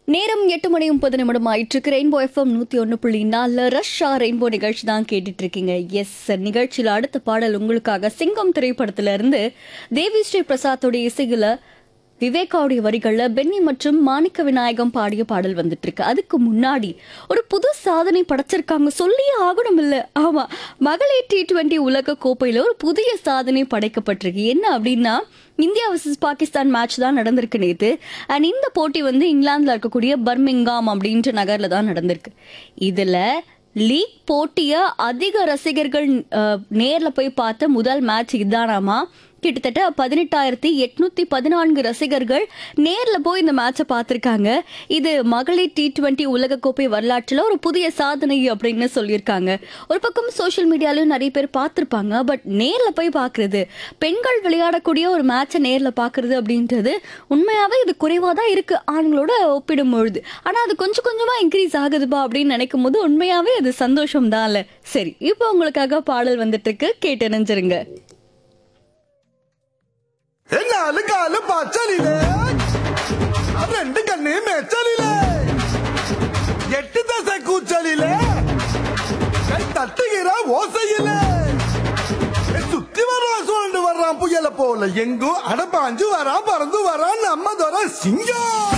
நேரம் எட்டு மணி முப்பது நிமிடம் ஆயிட்டு ரெயின்போ எஃப்எம் நூத்தி ஒன்று புள்ளி நாலு ரஷ்ஷா ரெயின்போ நிகழ்ச்சி தான் கேட்டுட்டு இருக்கீங்க எஸ் நிகழ்ச்சியில் அடுத்த பாடல் உங்களுக்காக சிங்கம் திரைப்படத்துல இருந்து தேவி ஸ்ரீ பிரசாத்தோட இசையில விவேகாவுடைய வரிகள்ல பென்னி மற்றும் மாணிக்க விநாயகம் பாடிய பாடல் வந்துட்டு இருக்கு அதுக்கு முன்னாடி ஒரு புது சாதனை படைச்சிருக்காங்க சொல்லியே ஆகணும் இல்ல ஆமா மகளிர் டி டுவெண்டி உலக கோப்பையில ஒரு புதிய சாதனை படைக்கப்பட்டிருக்கு என்ன அப்படின்னா இந்தியா வர்சஸ் பாகிஸ்தான் மேட்ச் தான் நடந்திருக்கு நேத்து அண்ட் இந்த போட்டி வந்து இங்கிலாந்துல இருக்கக்கூடிய பர்மிங்காம் அப்படின்ற நகர்ல தான் நடந்திருக்கு இதுல லீக் போட்டிய அதிக ரசிகர்கள் அஹ், நேர்ல போய் பார்த்த முதல் மேட்ச் இதானாமா கிட்டத்தட்ட பதினெட்டாயிரத்தி எட்நூத்தி பதினான்கு ரசிகர்கள் நேர்ல போய் இந்த மேட்சை பார்த்திருக்காங்க இது மகளிர் டி டுவெண்ட்டி உலகக்கோப்பை வரலாற்றுல ஒரு புதிய சாதனை அப்படின்னு சொல்லியிருக்காங்க ஒரு பக்கம் சோஷியல் மீடியாலயும் நிறைய பேர் பார்த்திருப்பாங்க பட் நேர்ல போய் பார்க்கிறது பெண்கள் விளையாடக்கூடிய ஒரு மேட்சை நேர்ல பார்க்கிறது அப்படின்றது உண்மையாவே இது குறைவா தான் இருக்கு ஆண்களோட ஒப்பிடும் பொழுது ஆனா அது கொஞ்சம் கொஞ்சமா இன்க்ரீஸ் ஆகுதுப்பா அப்படின்னு நினைக்கும் போது உண்மையாவே அது சந்தோஷம் தான்ல சரி இப்போ உங்களுக்காக பாடல் வந்துட்டு இருக்கு கேட்டு நினைஞ்சிருங்க നാല് കാല് പച്ചലില് രണ്ട് കണ്ണ് മെച്ചലില് എട്ട് ദശ കൂച്ചലില് தட்டுகிற ஓசையில சுத்தி வர்றான் சுழண்டு வர்றான் புயல போல எங்கும் அடப்பாஞ்சு வரான் பறந்து வரான் நம்ம தர சிங்கம்